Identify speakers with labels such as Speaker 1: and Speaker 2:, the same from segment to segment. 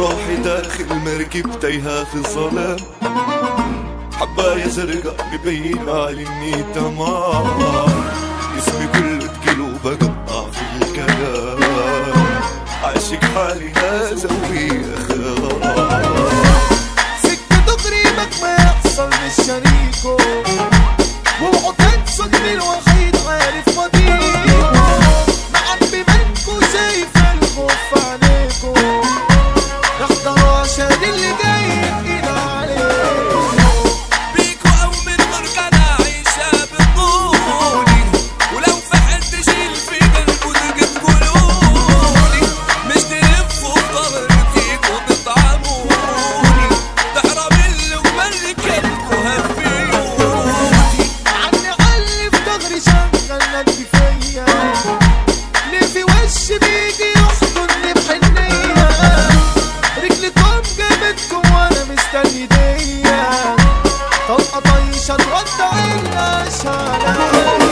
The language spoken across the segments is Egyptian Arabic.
Speaker 1: روحي داخل مركب تايهة في الظلام حباية زرقاء مبين علي اني تمام اسمي كله تكيلو بقطع في الكلام عاشق حالي هذا خلاص
Speaker 2: سكته قريبك ما يحصل مش شريكه وعقد صدري الوحيد عارف مضيقه معبي منكو شايف الخوف في عينيكو احضروا عشان اللي جاي يحكينا عليه
Speaker 3: بيكو او من مركنا عيشة بطولي ولو في حد شيل في قلبه تجي تقولولي مش تلفوا في ظهري فيكو تطعموني تحرم اللقمة اللي كلكو هفيوني
Speaker 2: عني علي في ضهري شغل قلبي فيا ليه في وشي بيجي يحضني بحنية رجلكم جابتكم وانا مستني ديا طلقة طيشة ترد عيناش عليا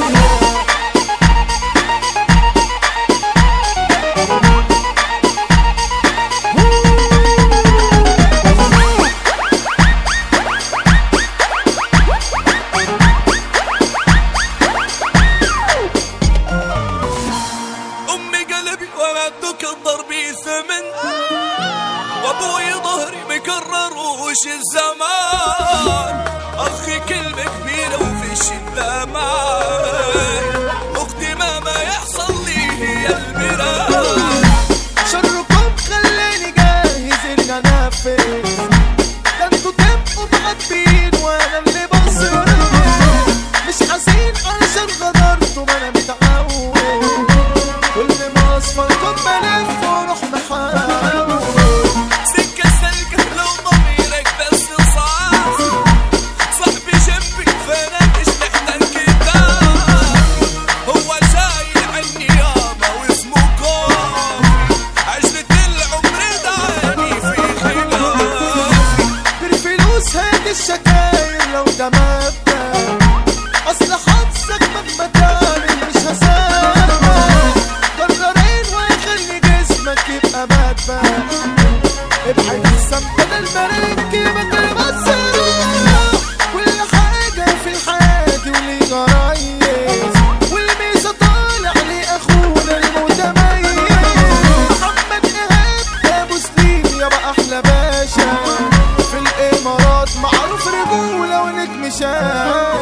Speaker 3: امي قلبي ومعدك ضربي ثمن وابوي ظهري مكرر وش الزمان اخي كلمة كبيرة وفي الشدة معاي اختي ما ما يحصل لي هي البراي
Speaker 2: شركم خلاني جاهز اني انفذ ده انتوا تبقوا معبين وانا اللي بصرف مش حزين علشان غدرتوا ما انا متعود كل ما اصفركم بلف واروح محاول
Speaker 3: سكة سلكة لو ضميرك بس صافي صاحبي جنبي فانا مش محتاج كتاب هو شايل عني ياما واسمه كوفي عشرة العمر دعاني في خلافي
Speaker 2: بالفلوس هات الشكاير لو ده مبدأ اصل حظك مهما تعمل مش هسامح قررين ويخلي جسمك يبقى مدفع ابعد السم بدل ما ركبك المسرح كل حاجة في الحياة ولي جرايز والميزة طالع لأخونا المتميز محمد إيهاب أبو سليم يابا أحلى باشا في الإمارات معروف رجولة ونجم شاب